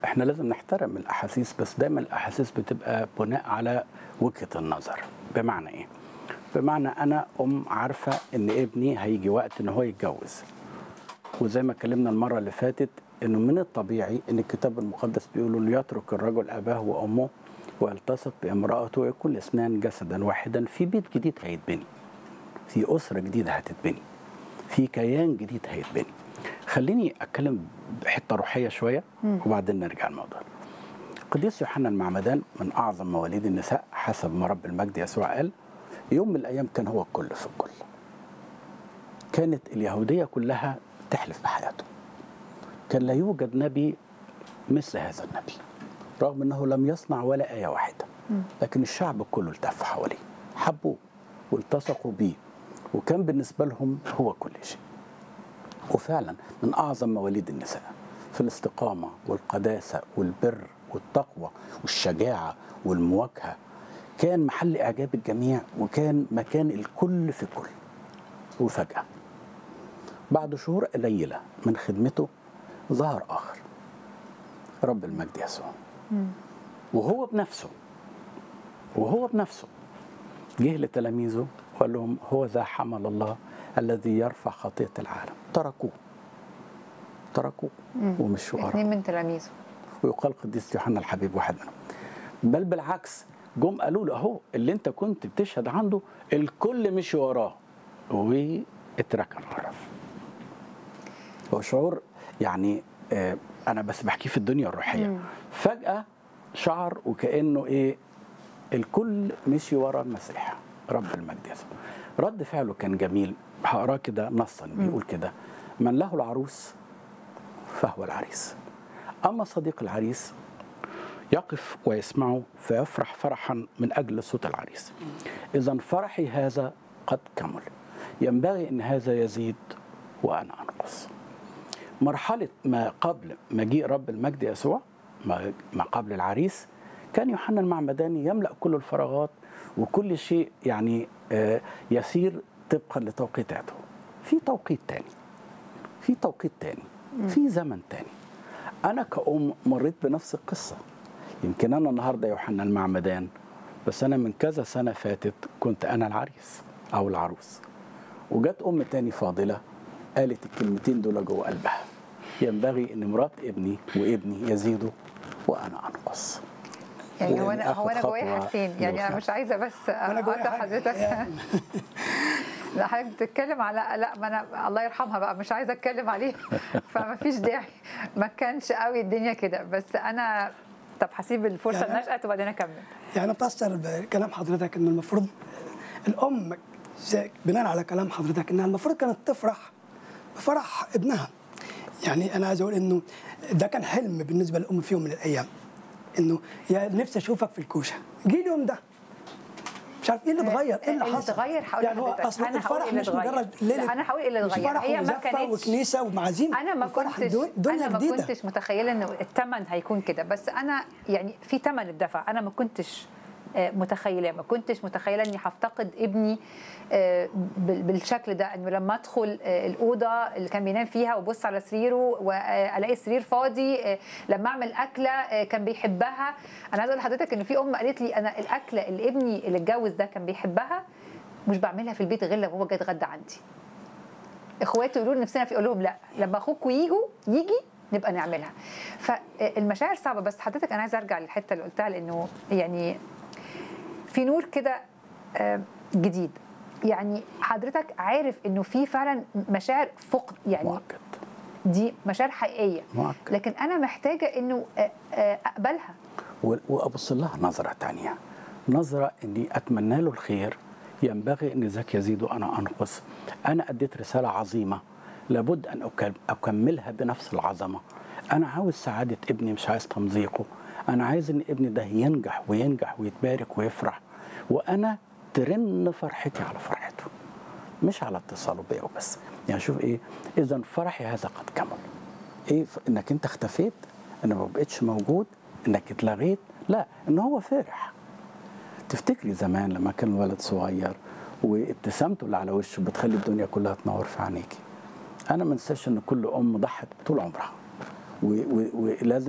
احنا لازم نحترم الاحاسيس بس دايما الاحاسيس بتبقى بناء على وجهه النظر بمعنى ايه بمعنى انا ام عارفه ان ابني هيجي وقت ان هو يتجوز وزي ما اتكلمنا المره اللي فاتت انه من الطبيعي ان الكتاب المقدس بيقول انه يترك الرجل اباه وامه ويلتصق بامراته ويكون الاثنان جسدا واحدا في بيت جديد هيتبني في اسره جديده هتتبني في كيان جديد هيتبني خليني اتكلم بحته روحيه شويه وبعدين نرجع الموضوع القديس يوحنا المعمدان من اعظم مواليد النساء حسب ما رب المجد يسوع قال يوم من الايام كان هو الكل في الكل كانت اليهوديه كلها تحلف بحياته كان لا يوجد نبي مثل هذا النبي رغم انه لم يصنع ولا ايه واحده لكن الشعب كله التف حواليه حبوه والتصقوا بيه وكان بالنسبه لهم هو كل شيء وفعلا من اعظم مواليد النساء في الاستقامه والقداسه والبر والتقوى والشجاعه والمواجهه كان محل اعجاب الجميع وكان مكان الكل في الكل وفجاه بعد شهور قليله من خدمته ظهر اخر رب المجد يسوع وهو بنفسه وهو بنفسه جه لتلاميذه وقال لهم هو ذا حمل الله الذي يرفع خطية العالم تركوه تركوه ومشوا اثنين وراه من تلاميذه ويقال قديس يوحنا الحبيب واحد منهم بل بالعكس جم قالوا له اهو اللي انت كنت بتشهد عنده الكل مشي وراه واتركن وراه هو شعور يعني آه انا بس بحكيه في الدنيا الروحيه مم. فجاه شعر وكانه ايه الكل مشي ورا المسيح رب المجد يسوع رد فعله كان جميل هقراه كده نصا بيقول كده من له العروس فهو العريس اما صديق العريس يقف ويسمعه فيفرح فرحا من اجل صوت العريس اذا فرحي هذا قد كمل ينبغي ان هذا يزيد وانا انقص مرحله ما قبل مجيء رب المجد يسوع ما ما قبل العريس كان يوحنا المعمداني يملا كل الفراغات وكل شيء يعني آه، يسير طبقا لتوقيتاته في توقيت تاني في توقيت تاني في زمن تاني انا كأم مريت بنفس القصه يمكن انا النهارده يوحنا المعمدان بس انا من كذا سنه فاتت كنت انا العريس او العروس وجت ام تاني فاضله قالت الكلمتين دول جوه قلبها ينبغي ان مرات ابني وابني يزيدوا وانا انقص يعني هو يعني انا هو انا آخد جوايا خطوة حاجتين يعني انا لوحدها. مش عايزه بس أنا جوايا اقطع حاجة. حضرتك يعني. لا حضرتك بتتكلم على لا ما انا الله يرحمها بقى مش عايزه اتكلم عليه فما فيش داعي ما كانش قوي الدنيا كده بس انا طب هسيب الفرصه يعني- لنشأت وبعدين اكمل يعني بتأثر بكلام حضرتك ان المفروض الام زي- بناء على كلام حضرتك انها المفروض كانت تفرح بفرح ابنها يعني انا عايز اقول انه ده كان حلم بالنسبه للام في يوم من الايام انه يا نفسي اشوفك في الكوشه جه اليوم ده مش عارف ايه اللي اتغير ايه اللي اللي حصل اتغير هقول يعني هو لحضرتك. اصلا أنا هقول الفرح اللي مش اتغير. مجرد لا، ليله أنا هقول اللي مش اتغير. فرح هي ما وزفه كانتش- وكنيسه ومعازيم انا ما الفرح كنتش دو- دنيا انا ما جديده كنتش متخيله انه الثمن هيكون كده بس انا يعني في ثمن الدفع انا ما كنتش آه، متخيله ما كنتش متخيله اني هفتقد ابني آه، بال- بالشكل ده انه لما ادخل آه، الاوضه اللي كان بينام فيها وابص على سريره والاقي السرير فاضي آه، لما اعمل اكله آه، كان بيحبها انا عايزه اقول لحضرتك ان في ام قالت لي انا الاكله اللي ابني اللي اتجوز ده كان بيحبها مش بعملها في البيت غير لو هو جاي يتغدى عندي اخواته يقولوا لي نفسنا في اقول لهم لا لما اخوكوا يجوا يجي نبقى نعملها فالمشاعر صعبه بس حضرتك انا عايزه ارجع للحته اللي قلتها لانه يعني في نور كده آه، جديد يعني حضرتك عارف انه في فعلا مشاعر فقد يعني مؤكد دي مشاعر حقيقيه مؤكد لكن انا محتاجه انه آه، آه، اقبلها و- وابص لها نظره تانية نظره اني اتمنى له الخير ينبغي ان ذاك يزيد وانا انقص انا اديت رساله عظيمه لابد ان أكل- اكملها بنفس العظمه انا عاوز سعاده ابني مش عايز تمزيقه انا عايز ان ابني ده ينجح وينجح ويتبارك ويفرح وانا ترن فرحتي على فرحته مش على اتصاله بيا وبس يعني شوف ايه اذا فرحي هذا قد كمل ايه ف- انك انت اختفيت ان ما بقتش موجود انك اتلغيت لا ان هو فرح تفتكري زمان لما كان الولد صغير وابتسامته اللي على وشه بتخلي الدنيا كلها تنور في عينيكي انا ما انساش ان كل ام ضحت طول عمرها و- و- ولازم